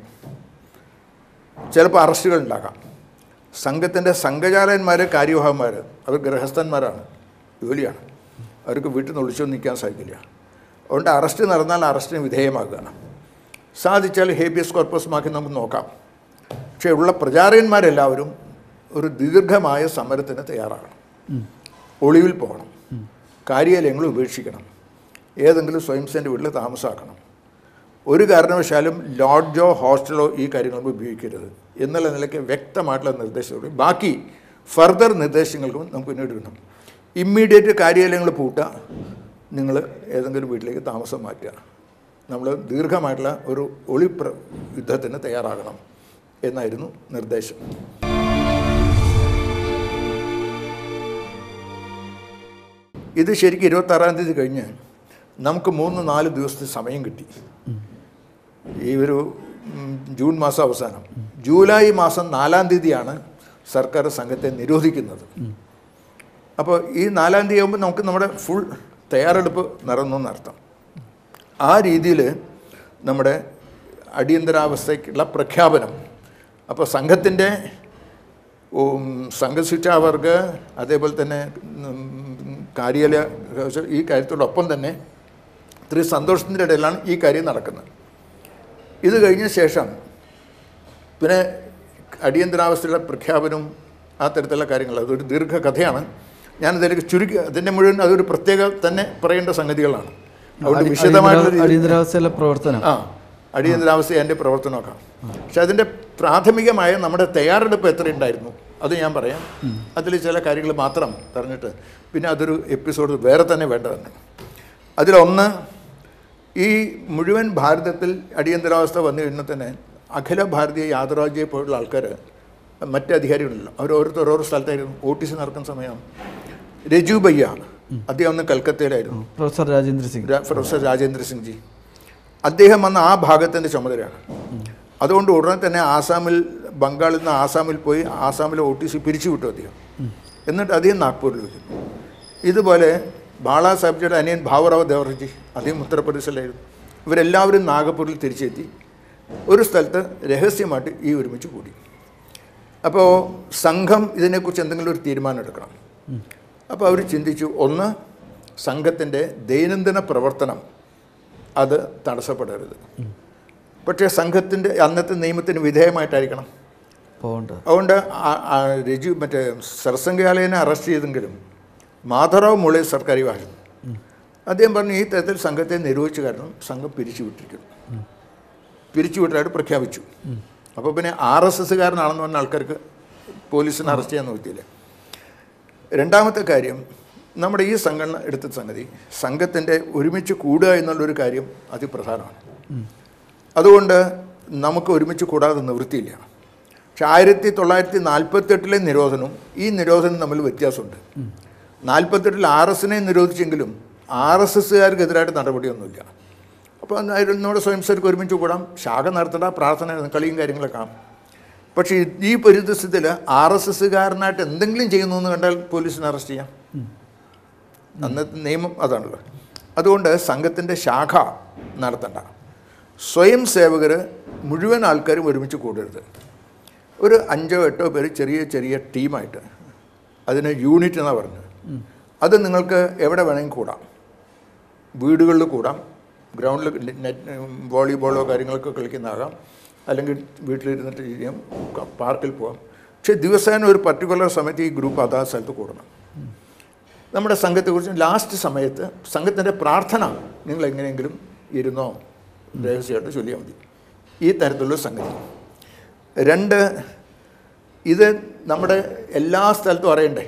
ചിലപ്പോൾ അറസ്റ്റുകൾ ഉണ്ടാകാം സംഘത്തിൻ്റെ സംഘചാലകന്മാർ കാര്യവാഹന്മാർ അവർ ഗൃഹസ്ഥന്മാരാണ് ജോലിയാണ് അവർക്ക് വീട്ടിൽ നിന്ന് ഒളിച്ചു നിൽക്കാൻ സാധിക്കില്ല അതുകൊണ്ട് അറസ്റ്റ് നടന്നാൽ അറസ്റ്റിന് വിധേയമാകുക സാധിച്ചാൽ ഹേബിയസ് കോർപ്പസുമാക്കി നമുക്ക് നോക്കാം പക്ഷേ ഉള്ള പ്രചാരകന്മാരെല്ലാവരും ഒരു ദീർഘമായ സമരത്തിന് തയ്യാറാകണം ഒളിവിൽ പോകണം കാര്യാലയങ്ങൾ ഉപേക്ഷിക്കണം ഏതെങ്കിലും സ്വയംസേൻ്റെ വീട്ടിൽ താമസമാക്കണം ഒരു കാരണവശാലും ലോഡ്ജോ ഹോസ്റ്റലോ ഈ കാര്യങ്ങൾക്ക് ഉപയോഗിക്കരുത് എന്നുള്ള നിലയ്ക്ക് വ്യക്തമായിട്ടുള്ള നിർദ്ദേശത്തോടെ ബാക്കി ഫർദർ നിർദ്ദേശങ്ങൾക്കും നമുക്ക് പിന്നീട് കിട്ടും ഇമ്മീഡിയറ്റ് കാര്യാലയങ്ങൾ പൂട്ടുക നിങ്ങൾ ഏതെങ്കിലും വീട്ടിലേക്ക് താമസം മാറ്റുക നമ്മൾ ദീർഘമായിട്ടുള്ള ഒരു ഒളി പ്ര യുദ്ധത്തിന് തയ്യാറാകണം എന്നായിരുന്നു നിർദ്ദേശം ഇത് ശരിക്കും ഇരുപത്താറാം തീയതി കഴിഞ്ഞ് നമുക്ക് മൂന്ന് നാല് ദിവസത്തെ സമയം കിട്ടി ഈ ഒരു ഉം, ജൂൺ മാസം അവസാനം ജൂലൈ മാസം നാലാം തീയതിയാണ് സർക്കാർ സംഘത്തെ നിരോധിക്കുന്നത് അപ്പോൾ ഈ നാലാം തീയതി ആകുമ്പോൾ നമുക്ക് നമ്മുടെ ഫുൾ തയ്യാറെടുപ്പ് നടന്നു എന്നർത്ഥം ആ രീതിയിൽ നമ്മുടെ അടിയന്തരാവസ്ഥയ്ക്കുള്ള പ്രഖ്യാപനം അപ്പോൾ സംഘത്തിൻ്റെ ഉം, സംഘശിക്ഷാവർഗ അതേപോലെ തന്നെ ഉം, കാര്യാലയ ഈ കാര്യത്തോടൊപ്പം തന്നെ ഇത്രയും സന്തോഷത്തിൻ്റെ ഇടയിലാണ് ഈ കാര്യം നടക്കുന്നത് ഇത് കഴിഞ്ഞ ശേഷം പിന്നെ അടിയന്തരാവസ്ഥയുടെ പ്രഖ്യാപനവും ആ തരത്തിലുള്ള കാര്യങ്ങൾ അതൊരു ദീർഘകഥയാണ് ഞാനതിലേക്ക് ചുരുക്കി അതിൻ്റെ മുഴുവൻ അതൊരു പ്രത്യേക തന്നെ പറയേണ്ട സംഗതികളാണ് അതുകൊണ്ട് വിശദമായിട്ടുള്ള രീതി- അടിയന്തരാവസ്ഥയിലെ പ്രവർത്തനം ആ അടിയന്തരാവസ്ഥ എൻ്റെ പ്രവർത്തനമൊക്കെ പക്ഷെ അതിൻ്റെ പ്രാഥമികമായ നമ്മുടെ തയ്യാറെടുപ്പ് എത്രയുണ്ടായിരുന്നു അത് ഞാൻ പറയാം അതിൽ ചില കാര്യങ്ങൾ മാത്രം പറഞ്ഞിട്ട് പിന്നെ അതൊരു എപ്പിസോഡ് വേറെ തന്നെ വേണ്ടതാണ് അതിലൊന്ന് ഈ മുഴുവൻ ഭാരതത്തിൽ അടിയന്തരാവസ്ഥ വന്നു കഴിഞ്ഞാൽ തന്നെ അഖില ഭാരതീയ യാത്രാജ്യയെ പോലുള്ള ആൾക്കാർ മറ്റ് അധികാരികളല്ലോ അവർ ഓരോരുത്തർ ഓരോ സ്ഥലത്തായിരുന്നു ഓട്ടീസ് നടക്കുന്ന സമയം രജു ബയ്യ അദ്ദേഹം ഒന്ന് കൽക്കത്തയിലായിരുന്നു പ്രൊഫസർ രാജേന്ദ്ര സിംഗ് രാ- പ്രൊഫസർ രാജേന്ദ്ര സിംഗ് ജി അദ്ദേഹം വന്ന ആ ഭാഗത്തിൻ്റെ ചുമതലയാണ് അതുകൊണ്ട് ഉടനെ തന്നെ ആസാമിൽ ബംഗാളിൽ നിന്ന് ആസാമിൽ പോയി ആസാമിലെ ഒ ടി സി പിരിച്ചുവിട്ടു അദ്ദേഹം എന്നിട്ട് അദ്ദേഹം നാഗ്പൂരിൽ വയ്ക്കുന്നു ഇതുപോലെ ബാളാ സാഹിബ്ജിയുടെ അനിയൻ ഭാവറാവ് ദേവർജി അദ്ദേഹം ഉത്തർപ്രദേശിലായിരുന്നു ഇവരെല്ലാവരും നാഗപ്പൂരിൽ തിരിച്ചെത്തി ഒരു സ്ഥലത്ത് രഹസ്യമായിട്ട് ഈ ഒരുമിച്ച് കൂടി അപ്പോൾ സംഘം ഇതിനെക്കുറിച്ച് എന്തെങ്കിലും ഒരു തീരുമാനം എടുക്കണം അപ്പോൾ അവർ ചിന്തിച്ചു ഒന്ന് സംഘത്തിൻ്റെ ദൈനംദിന പ്രവർത്തനം അത് തടസ്സപ്പെടരുത് പക്ഷേ സംഘത്തിൻ്റെ അന്നത്തെ നിയമത്തിന് വിധേയമായിട്ടായിരിക്കണം പോകേണ്ടത് അതുകൊണ്ട് ആ- ആ രജു മറ്റേ സർസംഘാലയനെ അറസ്റ്റ് ചെയ്തെങ്കിലും മാധവറാവ് മുളെ സർക്കാരുമായിരുന്നു അദ്ദേഹം പറഞ്ഞു ഈ തരത്തിൽ സംഘത്തെ നിരോധിച്ചു കാരണം സംഘം പിരിച്ചുവിട്ടിരിക്കുന്നു പിരിച്ചുവിട്ടതായിട്ട് പ്രഖ്യാപിച്ചു അപ്പോൾ പിന്നെ ആർ എസ് എസ്സുകാരനാണെന്ന് പറഞ്ഞ ആൾക്കാർക്ക് പോലീസിനെ അറസ്റ്റ് ചെയ്യാൻ നോക്കിയില്ല രണ്ടാമത്തെ കാര്യം നമ്മുടെ ഈ സംഘടന എടുത്ത സംഗതി സംഘത്തിൻ്റെ ഒരുമിച്ച് കൂടുക എന്നുള്ളൊരു കാര്യം അതിപ്രധാനമാണ് അതുകൊണ്ട് നമുക്ക് ഒരുമിച്ച് കൂടാതെ നിവൃത്തിയില്ല പക്ഷെ ആയിരത്തി തൊള്ളായിരത്തി നാൽപ്പത്തെട്ടിലെ നിരോധനവും ഈ നിരോധനം തമ്മിൽ വ്യത്യാസമുണ്ട് നാൽപ്പത്തെട്ടിൽ ആർ എസിനെ നിരോധിച്ചെങ്കിലും ആർ എസ് എസ്സുകാർക്കെതിരായിട്ട് നടപടിയൊന്നുമില്ല അപ്പോൾ അതിൽ നമ്മുടെ സ്വയംസേവർക്ക് ഒരുമിച്ച് കൂടാം ശാഖ നടത്തണ്ട പ്രാർത്ഥന കളിയും കാര്യങ്ങളൊക്കെ കാണാം പക്ഷേ ഈ പരിതസ്ഥിതിയിൽ ആർ എസ് എസ്സുകാരനായിട്ട് എന്തെങ്കിലും ചെയ്യുന്നു എന്ന് കണ്ടാൽ പോലീസിനെ അറസ്റ്റ് ചെയ്യാം അന്നത്തെ നിയമം അതാണല്ലോ അതുകൊണ്ട് സംഘത്തിൻ്റെ ശാഖ നടത്തണ്ട സ്വയം സേവകർ മുഴുവൻ ആൾക്കാരും ഒരുമിച്ച് കൂടരുത് ഒരു അഞ്ചോ എട്ടോ പേര് ചെറിയ ചെറിയ ടീമായിട്ട് അതിന് യൂണിറ്റ് എന്നാണ് പറഞ്ഞത് അത് നിങ്ങൾക്ക് എവിടെ വേണമെങ്കിൽ കൂടാം വീടുകളിൽ കൂടാം ഗ്രൗണ്ടിൽ നെറ്റ് വോളിബോളോ കാര്യങ്ങളൊക്കെ കളിക്കുന്നതാകാം അല്ലെങ്കിൽ വീട്ടിലിരുന്നിട്ട് ചെയ്യാം ക- പാർക്കിൽ പോകാം പക്ഷേ ദിവസേന ഒരു പർട്ടിക്കുലർ സമയത്ത് ഈ ഗ്രൂപ്പ് അതാ സ്ഥലത്ത് കൂടണം നമ്മുടെ സംഘത്തെക്കുറിച്ച് ലാസ്റ്റ് സമയത്ത് സംഘത്തിൻ്റെ പ്രാർത്ഥന നിങ്ങൾ എങ്ങനെയെങ്കിലും ഇരുന്നോ രഹസ്യമായിട്ട് ചൊല്ലിയാൽ മതി ഈ തരത്തിലുള്ള സംഗതി രണ്ട് ഇത് നമ്മുടെ എല്ലാ സ്ഥലത്തും അറിയണ്ടേ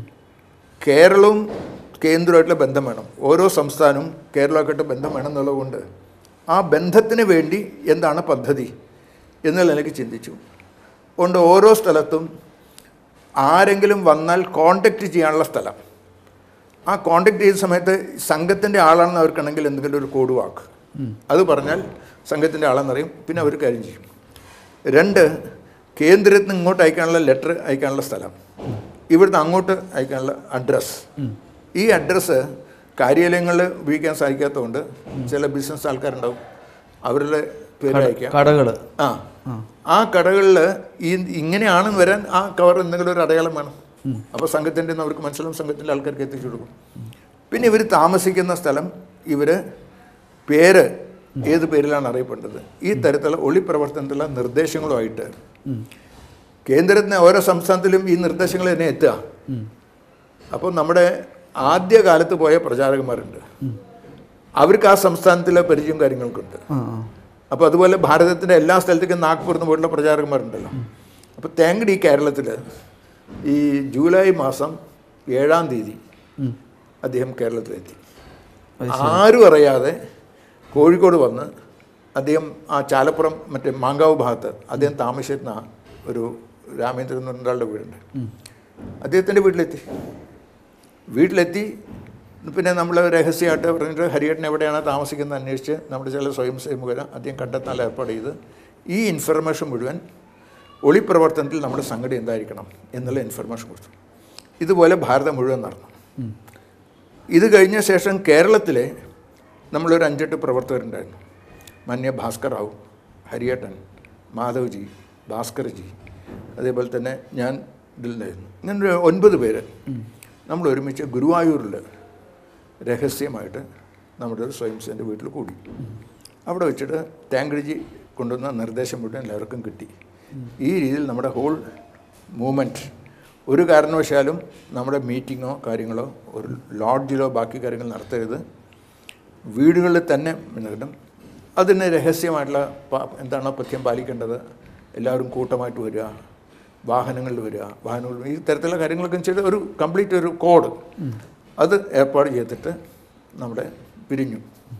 കേരളവും കേന്ദ്രമായിട്ടുള്ള ബന്ധം വേണം ഓരോ സംസ്ഥാനവും കേരളമായിട്ട് ബന്ധം വേണം എന്നുള്ളതുകൊണ്ട് ആ ബന്ധത്തിന് വേണ്ടി എന്താണ് പദ്ധതി എന്നുള്ള നിലയ്ക്ക് ചിന്തിച്ചു അതുകൊണ്ട് ഓരോ സ്ഥലത്തും ആരെങ്കിലും വന്നാൽ കോണ്ടാക്റ്റ് ചെയ്യാനുള്ള സ്ഥലം ആ കോണ്ടാക്ട് ചെയ്ത സമയത്ത് സംഘത്തിൻ്റെ ആളാണെന്ന് അവർക്കുണ്ടെങ്കിൽ എന്തെങ്കിലും ഒരു കോഡ് വാക്ക് അത് പറഞ്ഞാൽ സംഘത്തിൻ്റെ ആളെന്നറിയും പിന്നെ അവർ കാര്യം ചെയ്യും രണ്ട് കേന്ദ്രത്തിൽ നിന്ന് ഇങ്ങോട്ട് അയക്കാനുള്ള ലെറ്റർ അയക്കാനുള്ള സ്ഥലം ഇവിടുന്ന് അങ്ങോട്ട് അയക്കാനുള്ള അഡ്രസ്സ് ഈ അഡ്രസ്സ് കാര്യാലയങ്ങളിൽ ഉപയോഗിക്കാൻ സാധിക്കാത്തതുകൊണ്ട് ചില ബിസിനസ് ആൾക്കാരുണ്ടാവും അവരുടെ പേര് അയക്കാം കടകൾ ആ ആ കടകളിൽ ഈ ഇങ്ങനെയാണെന്ന് വരാൻ ആ കവർ എന്തെങ്കിലും ഒരു അടയാളം വേണം അപ്പോൾ സംഘത്തിൻ്റെ അവർക്ക് മനസ്സിലാവും സംഘത്തിൻ്റെ ആൾക്കാർക്ക് എത്തിച്ചു കൊടുക്കും പിന്നെ ഇവർ താമസിക്കുന്ന സ്ഥലം ഇവർ പേര് ഏത് പേരിലാണ് അറിയപ്പെട്ടത് ഈ തരത്തിലുള്ള ഒളിപ്രവർത്തനത്തിലുള്ള നിർദ്ദേശങ്ങളുമായിട്ട് കേന്ദ്രത്തിന് ഓരോ സംസ്ഥാനത്തിലും ഈ നിർദ്ദേശങ്ങൾ തന്നെ എത്തുക അപ്പോൾ നമ്മുടെ ആദ്യ കാലത്ത് പോയ പ്രചാരകന്മാരുണ്ട് അവർക്ക് ആ സംസ്ഥാനത്തിലെ പരിചയം കാര്യങ്ങൾക്കുണ്ട് ആ ആ അപ്പോൾ അതുപോലെ ഭാരതത്തിൻ്റെ എല്ലാ സ്ഥലത്തേക്കും നാഗ്പൂരിൽ നിന്ന് പോയിട്ടുള്ള പ്രചാരകന്മാരുണ്ടല്ലോ അപ്പോൾ തേങ്ങടി കേരളത്തിൽ ഈ ജൂലൈ മാസം ഏഴാം തീയതി ഉം. അദ്ദേഹം കേരളത്തിലെത്തി ആരും അറിയാതെ കോഴിക്കോട് വന്ന് അദ്ദേഹം ആ ചാലപ്പുറം മറ്റേ മാങ്കാവ് ഭാഗത്ത് അദ്ദേഹം താമസിക്കുന്ന ഒരു രാമേന്ദ്രൻ എന്ന് പറഞ്ഞ ഒരാളുടെ വീടുണ്ട് അദ്ദേഹത്തിൻ്റെ വീട്ടിലെത്തി വീട്ടിലെത്തി പിന്നെ നമ്മൾ രഹസ്യമായിട്ട് പറഞ്ഞിട്ട് ഹരിയേട്ടൻ എവിടെയാണ് താമസിക്കുന്നത് അന്വേഷിച്ച് നമ്മുടെ ചില സ്വയം സേവകർ അദ്ദേഹം കണ്ടെത്താൻ ഏർപ്പാട് ചെയ്ത് ഈ ഇൻഫർമേഷൻ മുഴുവൻ ഒളിപ്രവർത്തനത്തിൽ നമ്മുടെ സംഗതി എന്തായിരിക്കണം എന്നുള്ള ഇൻഫർമേഷൻ കൊടുത്തു ഇതുപോലെ ഭാരതം മുഴുവൻ നടന്നു ഇത് കഴിഞ്ഞ ശേഷം കേരളത്തിലെ നമ്മളൊരു അഞ്ചെട്ട് പ്രവർത്തകരുണ്ടായിരുന്നു മന്യ ഭാസ്കർ റാവു ഹരിയേട്ടൻ മാധവ്ജി ഭാസ്കർജി അതേപോലെ തന്നെ ഞാൻ ഇതിലുണ്ടായിരുന്നു ഇങ്ങനെ ഒരു ഒൻപത് പേര് നമ്മൾ ഒരുമിച്ച് ഗുരുവായൂരിൽ രഹസ്യമായിട്ട് നമ്മുടെ ഒരു സ്വയം സേവൻ്റെ വീട്ടിൽ കൂടി അവിടെ വെച്ചിട്ട് തേങ്കടിജി കൊണ്ടുവന്ന നിർദ്ദേശം മുഴുവൻ എല്ലാവർക്കും കിട്ടി ഈ രീതിയിൽ നമ്മുടെ ഹോൾ മൂവ്മെൻറ്റ് ഒരു കാരണവശാലും നമ്മുടെ മീറ്റിങ്ങോ കാര്യങ്ങളോ ഒരു ലോഡ്ജിലോ ബാക്കി കാര്യങ്ങൾ നടത്തരുത് വീടുകളിൽ തന്നെ മുന്നേറും അതിന് രഹസ്യമായിട്ടുള്ള പ- എന്താണോ പഥ്യം പാലിക്കേണ്ടത് എല്ലാവരും കൂട്ടമായിട്ട് വരിക വാഹനങ്ങളിൽ വരിക വാഹനങ്ങൾ ഈ തരത്തിലുള്ള കാര്യങ്ങളൊക്കെ ചെയ്ത് ഒരു കംപ്ലീറ്റ് ഒരു കോഡ് അത് ഏർപ്പാട് ചെയ്തിട്ട് നമ്മുടെ പിരിഞ്ഞു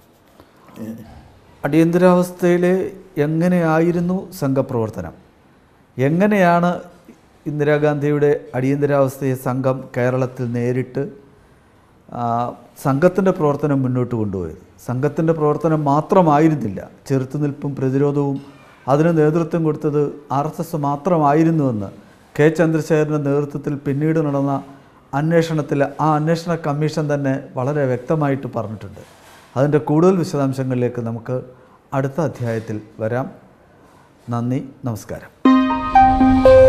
അടിയന്തരാവസ്ഥയിൽ എങ്ങനെയായിരുന്നു സംഘപ്രവർത്തനം എങ്ങനെയാണ് ഇന്ദിരാഗാന്ധിയുടെ അടിയന്തരാവസ്ഥയെ സംഘം കേരളത്തിൽ നേരിട്ട് ആ, സംഘത്തിൻ്റെ പ്രവർത്തനം മുന്നോട്ട് കൊണ്ടുപോയത് സംഘത്തിൻ്റെ പ്രവർത്തനം മാത്രമായിരുന്നില്ല ചെറുത്തുനിൽപ്പും പ്രതിരോധവും അതിന് നേതൃത്വം കൊടുത്തത് ആർ എസ് എസ് മാത്രമായിരുന്നുവെന്ന് കെ ചന്ദ്രശേഖരൻ്റെ നേതൃത്വത്തിൽ പിന്നീട് നടന്ന അന്വേഷണത്തിൽ ആ അന്വേഷണ കമ്മീഷൻ തന്നെ വളരെ വ്യക്തമായിട്ട് പറഞ്ഞിട്ടുണ്ട് അതിൻ്റെ കൂടുതൽ വിശദാംശങ്ങളിലേക്ക് നമുക്ക് അടുത്ത അധ്യായത്തിൽ വരാം നന്ദി നമസ്കാരം